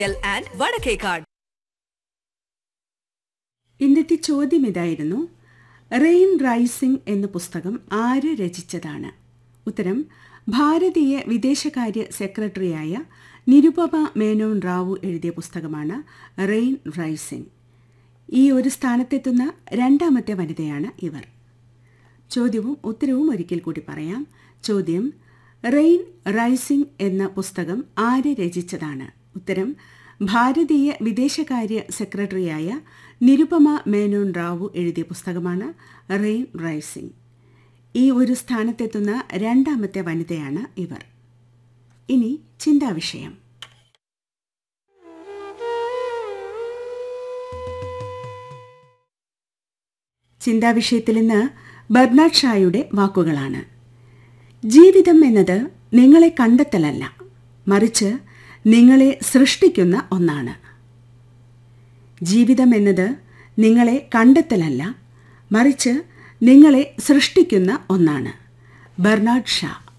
and Vadakekad. ഇന്നത്തെ ചോദ്യം ഇതായിരുന്നു റെയിൻ റൈസിംഗ് എന്ന പുസ്തകം ആര് രചിച്ചതാണ് ഉത്തരം ഭാരതീയ വിദേശകാര്യ സെക്രട്ടറിയായ നിരുപമ മേനോൻ റാവു എഴുതിയ പുസ്തകമാണ് റെയിൻ റൈസിംഗ് ഈ ഒരു സ്ഥാനത്തെത്തുന്ന രണ്ടാമത്തെ വനിതയാണ് ഇവർ ചോദ്യവും ഉത്തരവും ഒരിക്കൽ കൂടി പറയാം ചോദ്യം റെയിൻ റൈസിംഗ് എന്ന പുസ്തകം ആര് രചിച്ചതാണ് ഉത്തരം ഭാരതീയ വിദേശകാര്യ സെക്രട്ടറിയായ നിരുപമ മേനോൻ റാവു എഴുതിയ പുസ്തകമാണ് റെയിൻ റൈസിംഗ് ഈ ഒരു സ്ഥാനത്തെത്തുന്ന രണ്ടാമത്തെ വനിതയാണ് ഇവർ ഇനി ചിന്താവിഷയം ചിന്താവിഷയത്തിൽ നിന്ന് ബർണാഡ് ഷായുടെ വാക്കുകളാണ് ജീവിതം എന്നത് നിങ്ങളെ കണ്ടെത്തലല്ല മറിച്ച് നിങ്ങളെ സൃഷ്ടിക്കുന്ന ഒന്നാണ് ജീവിതം എന്നത് നിങ്ങളെ കണ്ടെത്തലല്ല മറിച്ച് നിങ്ങളെ സൃഷ്ടിക്കുന്ന ഒന്നാണ് ബർണാഡ് ഷാ